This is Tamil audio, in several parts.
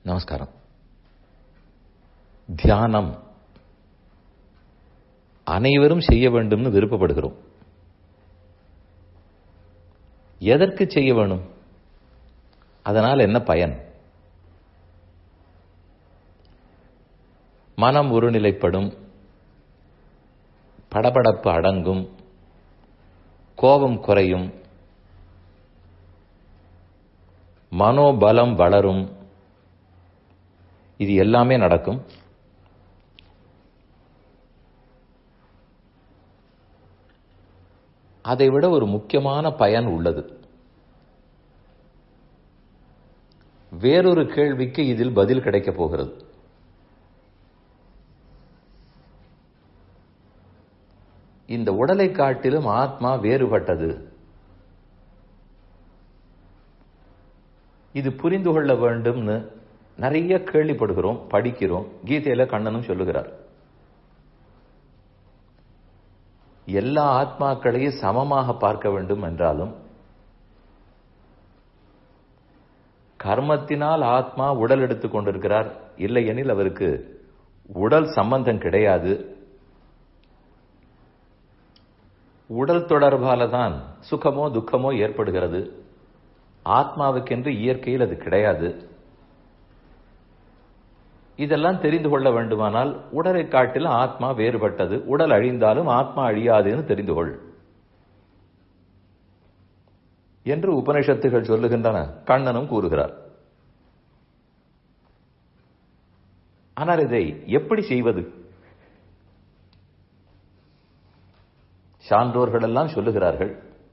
நமஸ்காரம் தியானம் அனைவரும் செய்ய வேண்டும்னு விருப்பப்படுகிறோம் எதற்கு செய்ய வேணும் அதனால் என்ன பயன் மனம் ஒருநிலைப்படும் படபடப்பு அடங்கும் கோபம் குறையும் மனோபலம் வளரும் இது எல்லாமே நடக்கும் அதை விட ஒரு முக்கியமான பயன் உள்ளது வேறொரு கேள்விக்கு இதில் பதில் கிடைக்கப் போகிறது இந்த உடலை காட்டிலும் ஆத்மா வேறுபட்டது இது புரிந்து கொள்ள வேண்டும்னு நிறைய கேள்விப்படுகிறோம் படிக்கிறோம் கீதையில கண்ணனும் சொல்லுகிறார் எல்லா ஆத்மாக்களையும் சமமாக பார்க்க வேண்டும் என்றாலும் கர்மத்தினால் ஆத்மா உடல் எடுத்துக் கொண்டிருக்கிறார் இல்லையெனில் அவருக்கு உடல் சம்பந்தம் கிடையாது உடல் தொடர்பால தான் சுகமோ துக்கமோ ஏற்படுகிறது ஆத்மாவுக்கென்று இயற்கையில் அது கிடையாது இதெல்லாம் தெரிந்து கொள்ள வேண்டுமானால் உடலை காட்டிலும் ஆத்மா வேறுபட்டது உடல் அழிந்தாலும் ஆத்மா அழியாதுன்னு தெரிந்து கொள் என்று உபனிஷத்துகள் சொல்லுகின்றன கண்ணனும் கூறுகிறார் ஆனால் இதை எப்படி செய்வது சான்றோர்கள் எல்லாம் சொல்லுகிறார்கள்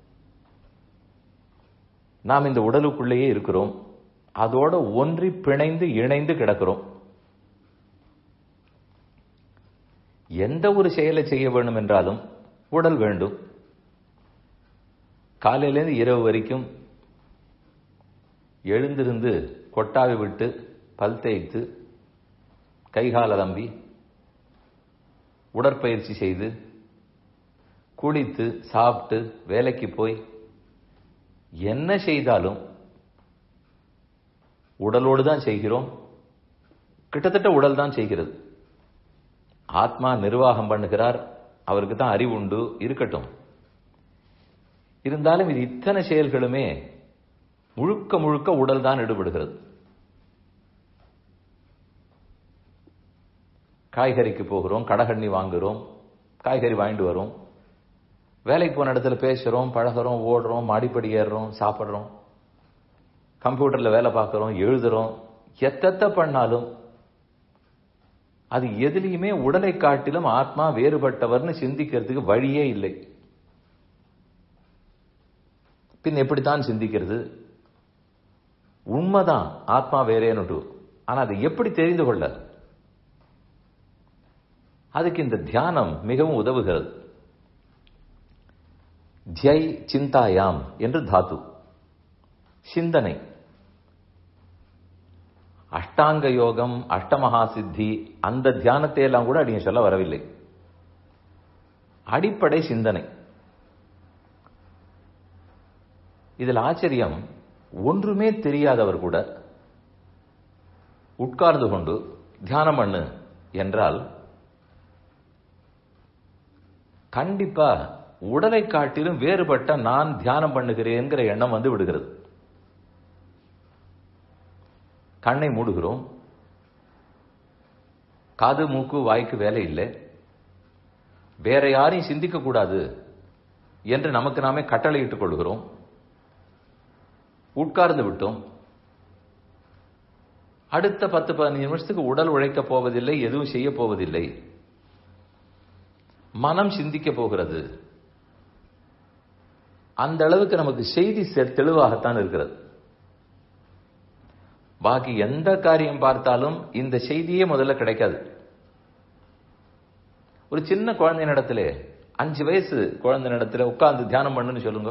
நாம் இந்த உடலுக்குள்ளேயே இருக்கிறோம் அதோட ஒன்றி பிணைந்து இணைந்து கிடக்கிறோம் எந்த ஒரு செயலை செய்ய வேண்டும் என்றாலும் உடல் வேண்டும் காலையிலேருந்து இரவு வரைக்கும் எழுந்திருந்து கொட்டாவி விட்டு பல் தேய்த்து கைகால அலம்பி உடற்பயிற்சி செய்து குளித்து சாப்பிட்டு வேலைக்கு போய் என்ன செய்தாலும் உடலோடு தான் செய்கிறோம் கிட்டத்தட்ட உடல் தான் செய்கிறது ஆத்மா நிர்வாகம் பண்ணுகிறார் அவருக்கு தான் அறிவு உண்டு இருக்கட்டும் இருந்தாலும் இது இத்தனை செயல்களுமே முழுக்க முழுக்க உடல் தான் ஈடுபடுகிறது காய்கறிக்கு போகிறோம் கடகண்ணி வாங்குகிறோம் காய்கறி வாங்கிட்டு வரோம் வேலைக்கு போன இடத்துல பேசுகிறோம் பழகிறோம் ஓடுறோம் மாடிப்படி ஏறுறோம் சாப்பிட்றோம் கம்ப்யூட்டரில் வேலை பார்க்குறோம் எழுதுறோம் எத்தத்தை பண்ணாலும் அது எதுலேயுமே உடலை காட்டிலும் ஆத்மா வேறுபட்டவர்னு சிந்திக்கிறதுக்கு வழியே இல்லை பின் எப்படித்தான் சிந்திக்கிறது உண்மைதான் ஆத்மா வேறேன்னு ஆனா அதை எப்படி தெரிந்து கொள்ள அதுக்கு இந்த தியானம் மிகவும் உதவுகிறது தியை சிந்தாயாம் என்று தாத்து சிந்தனை அஷ்டாங்க யோகம் அஷ்டமகா சித்தி அந்த தியானத்தை எல்லாம் கூட அடிங்க சொல்ல வரவில்லை அடிப்படை சிந்தனை இதில் ஆச்சரியம் ஒன்றுமே தெரியாதவர் கூட உட்கார்ந்து கொண்டு தியானம் பண்ணு என்றால் கண்டிப்பா உடலை காட்டிலும் வேறுபட்ட நான் தியானம் பண்ணுகிறேங்கிற எண்ணம் வந்து விடுகிறது கண்ணை மூடுகிறோம் காது மூக்கு வாய்க்கு வேலை இல்லை வேற யாரையும் சிந்திக்க கூடாது என்று நமக்கு நாமே கட்டளையிட்டுக் கொள்கிறோம் உட்கார்ந்து விட்டோம் அடுத்த பத்து பதினஞ்சு நிமிஷத்துக்கு உடல் உழைக்கப் போவதில்லை எதுவும் செய்ய போவதில்லை மனம் சிந்திக்க போகிறது அந்த அளவுக்கு நமக்கு செய்தி தெளிவாகத்தான் இருக்கிறது பாக்கி எந்த காரியம் பார்த்தாலும் இந்த செய்தியே முதல்ல கிடைக்காது ஒரு சின்ன குழந்தை இடத்துல அஞ்சு வயசு குழந்தை இடத்துல உட்கார்ந்து தியானம் பண்ணுன்னு சொல்லுங்க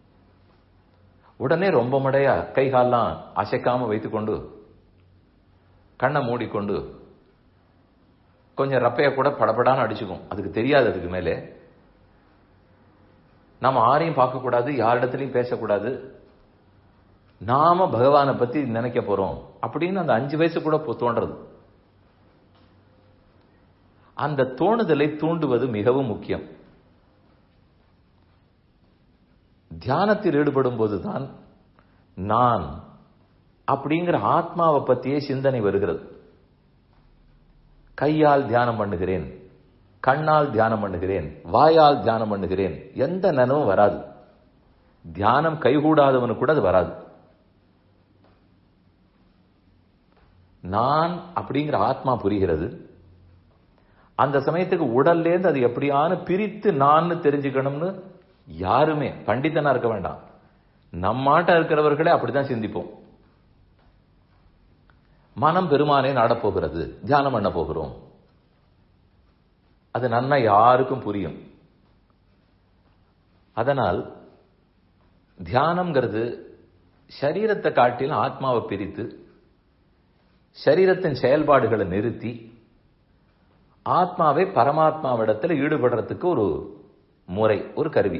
உடனே ரொம்ப மடையா கை கால்லாம் அசைக்காம வைத்துக்கொண்டு கண்ணை மூடிக்கொண்டு கொஞ்சம் ரப்பைய கூட படப்படான்னு அடிச்சுக்கும் அதுக்கு தெரியாது அதுக்கு மேலே நம்ம ஆரையும் பார்க்கக்கூடாது யாரிடத்துலையும் பேசக்கூடாது நாம பகவானை பத்தி நினைக்க போறோம் அப்படின்னு அந்த அஞ்சு வயசு கூட போ- தோன்றது அந்த தோணுதலை தூண்டுவது மிகவும் முக்கியம் தியானத்தில் ஈடுபடும் போதுதான் நான் அப்படிங்கிற ஆத்மாவை பத்தியே சிந்தனை வருகிறது கையால் தியானம் பண்ணுகிறேன் கண்ணால் தியானம் பண்ணுகிறேன் வாயால் தியானம் பண்ணுகிறேன் எந்த நினைவும் வராது தியானம் கைகூடாதவனுக்கு கூட அது வராது நான் அப்படிங்கிற ஆத்மா புரிகிறது அந்த சமயத்துக்கு உடல்லேருந்து அது எப்படியானு பிரித்து நான் தெரிஞ்சுக்கணும்னு யாருமே பண்டிதனா இருக்க வேண்டாம் நம்மாட்ட இருக்கிறவர்களே அப்படித்தான் சிந்திப்போம் மனம் பெருமானே நாடப்போகிறது தியானம் பண்ண போகிறோம் அது நன்னா யாருக்கும் புரியும் அதனால் தியானம்ங்கிறது சரீரத்தை காட்டிலும் ஆத்மாவை பிரித்து சரீரத்தின் செயல்பாடுகளை நிறுத்தி ஆத்மாவை பரமாத்மாவிடத்தில் ஈடுபடுறதுக்கு ஒரு முறை ஒரு கருவி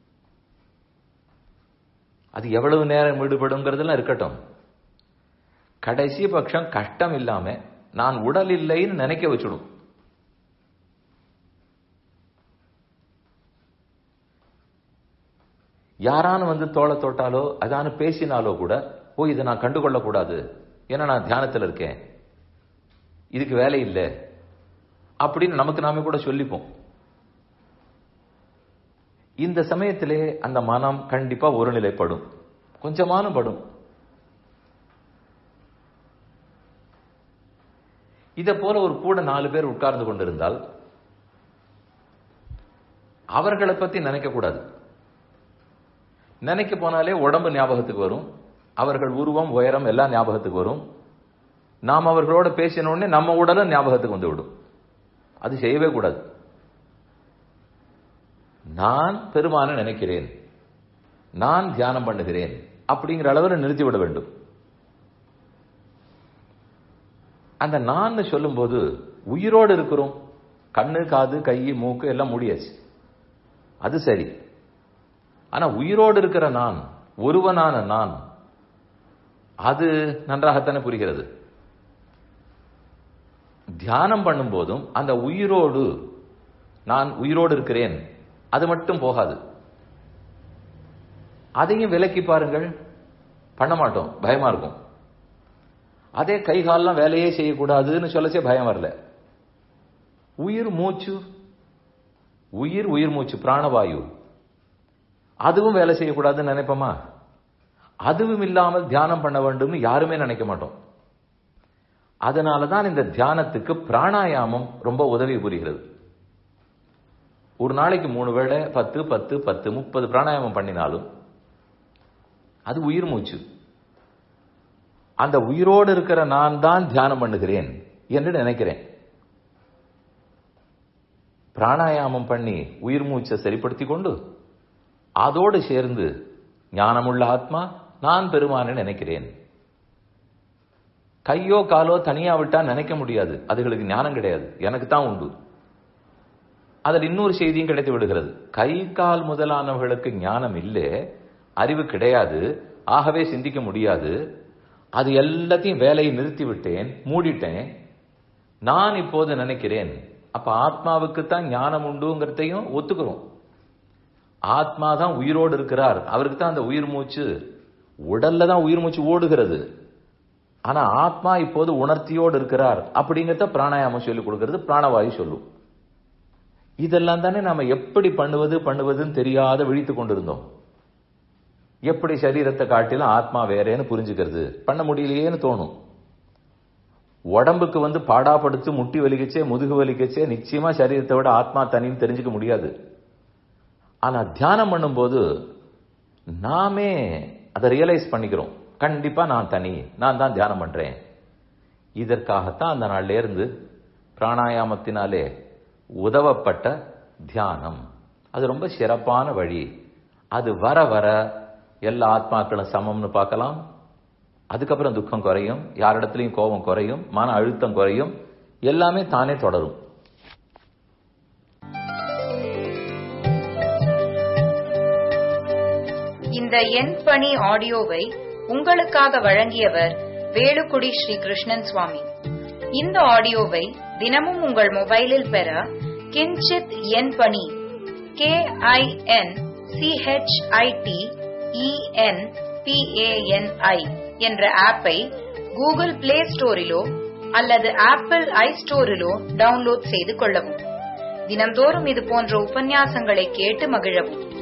அது எவ்வளவு நேரம் ஈடுபடுங்கிறதுலாம் இருக்கட்டும் கடைசி பட்சம் கஷ்டம் இல்லாம நான் உடல் இல்லைன்னு நினைக்க வச்சுடும் யாரானு வந்து தோளை தொட்டாலோ அதானு பேசினாலோ கூட ஓ இதை நான் கண்டுகொள்ள கூடாது ஏன்னா நான் தியானத்தில் இருக்கேன் இதுக்கு வேலை இல்லை அப்படின்னு நமக்கு நாமே கூட சொல்லிப்போம் இந்த சமயத்திலே அந்த மனம் கண்டிப்பா ஒருநிலைப்படும் கொஞ்சமானும் படும் இதை போல ஒரு கூட நாலு பேர் உட்கார்ந்து கொண்டிருந்தால் அவர்களை பத்தி நினைக்க கூடாது நினைக்க போனாலே உடம்பு ஞாபகத்துக்கு வரும் அவர்கள் உருவம் உயரம் எல்லாம் ஞாபகத்துக்கு வரும் நாம் அவர்களோட பேசின உடனே நம்ம உடலும் ஞாபகத்துக்கு வந்து விடும் அது செய்யவே கூடாது நான் பெருமான நினைக்கிறேன் நான் தியானம் பண்ணுகிறேன் அப்படிங்கிற அளவில் நிறுத்திவிட வேண்டும் அந்த நான் சொல்லும்போது உயிரோடு இருக்கிறோம் கண்ணு காது கை மூக்கு எல்லாம் முடியாச்சு அது சரி ஆனா உயிரோடு இருக்கிற நான் ஒருவனான நான் அது நன்றாகத்தானே புரிகிறது தியானம் பண்ணும்போதும் அந்த உயிரோடு நான் உயிரோடு இருக்கிறேன் அது மட்டும் போகாது அதையும் விலக்கி பாருங்கள் பண்ண மாட்டோம் பயமா இருக்கும் அதே கை கால்லாம் வேலையே செய்யக்கூடாதுன்னு சொல்லச்சே பயம் வரல உயிர் மூச்சு உயிர் உயிர் மூச்சு பிராணவாயு அதுவும் வேலை செய்யக்கூடாதுன்னு நினைப்போமா அதுவும் இல்லாமல் தியானம் பண்ண வேண்டும்னு யாருமே நினைக்க மாட்டோம் அதனால தான் இந்த தியானத்துக்கு பிராணாயாமம் ரொம்ப உதவி புரிகிறது ஒரு நாளைக்கு மூணு வேளை பத்து பத்து பத்து முப்பது பிராணாயாமம் பண்ணினாலும் அது உயிர் மூச்சு அந்த உயிரோடு இருக்கிற நான் தான் தியானம் பண்ணுகிறேன் என்று நினைக்கிறேன் பிராணாயாமம் பண்ணி உயிர் மூச்சை சரிப்படுத்தி கொண்டு அதோடு சேர்ந்து ஞானமுள்ள ஆத்மா நான் பெருமானே நினைக்கிறேன் கையோ காலோ தனியா விட்டா நினைக்க முடியாது அதுகளுக்கு ஞானம் கிடையாது எனக்கு தான் உண்டு அதில் இன்னொரு செய்தியும் கிடைத்து விடுகிறது கை கால் முதலானவர்களுக்கு ஞானம் இல்லை அறிவு கிடையாது ஆகவே சிந்திக்க முடியாது அது எல்லாத்தையும் வேலையை நிறுத்தி விட்டேன் மூடிட்டேன் நான் இப்போது நினைக்கிறேன் அப்ப ஆத்மாவுக்கு தான் ஞானம் உண்டுங்கிறதையும் ஒத்துக்கிறோம் ஆத்மா தான் உயிரோடு இருக்கிறார் அவருக்கு தான் அந்த உயிர் மூச்சு உடல்ல தான் உயிர் மூச்சு ஓடுகிறது ஆனா ஆத்மா இப்போது உணர்த்தியோடு இருக்கிறார் அப்படிங்கிறத பிராணாயாமம் சொல்லி கொடுக்கிறது பிராணவாயு சொல்லும் இதெல்லாம் தானே நாம எப்படி பண்ணுவது பண்ணுவதுன்னு தெரியாத விழித்து கொண்டிருந்தோம் எப்படி சரீரத்தை காட்டிலும் ஆத்மா வேறேன்னு புரிஞ்சுக்கிறது பண்ண முடியலையேன்னு தோணும் உடம்புக்கு வந்து பாடாப்படுத்து முட்டி வலிக்கச்சே முதுகு வலிக்கச்சே நிச்சயமா சரீரத்தை விட ஆத்மா தனின்னு தெரிஞ்சுக்க முடியாது ஆனா தியானம் பண்ணும்போது நாமே அதை ரியலைஸ் பண்ணிக்கிறோம் கண்டிப்பா நான் தனி நான் தான் தியானம் பண்றேன் இதற்காகத்தான் அந்த நாள்ல இருந்து பிராணாயாமத்தினாலே உதவப்பட்ட தியானம் அது ரொம்ப சிறப்பான வழி அது வர வர எல்லா ஆத்மாக்களும் சமம்னு பார்க்கலாம் அதுக்கப்புறம் துக்கம் குறையும் யாரிடத்துலையும் கோபம் குறையும் மன அழுத்தம் குறையும் எல்லாமே தானே தொடரும் இந்த எண் பணி ஆடியோவை உங்களுக்காக வழங்கியவர் வேலுக்குடி ஸ்ரீ கிருஷ்ணன் சுவாமி இந்த ஆடியோவை தினமும் உங்கள் மொபைலில் பெற கிஞ்சித் என் பணி கே ஐ என் சிஹெச்ஐடி இஎன் பிஏஎன்ஐ என்ற ஆப்பை கூகுள் பிளே ஸ்டோரிலோ அல்லது ஆப்பிள் ஐ ஸ்டோரிலோ டவுன்லோட் செய்து கொள்ளவும் தினம்தோறும் இது போன்ற உபன்யாசங்களை கேட்டு மகிழவும்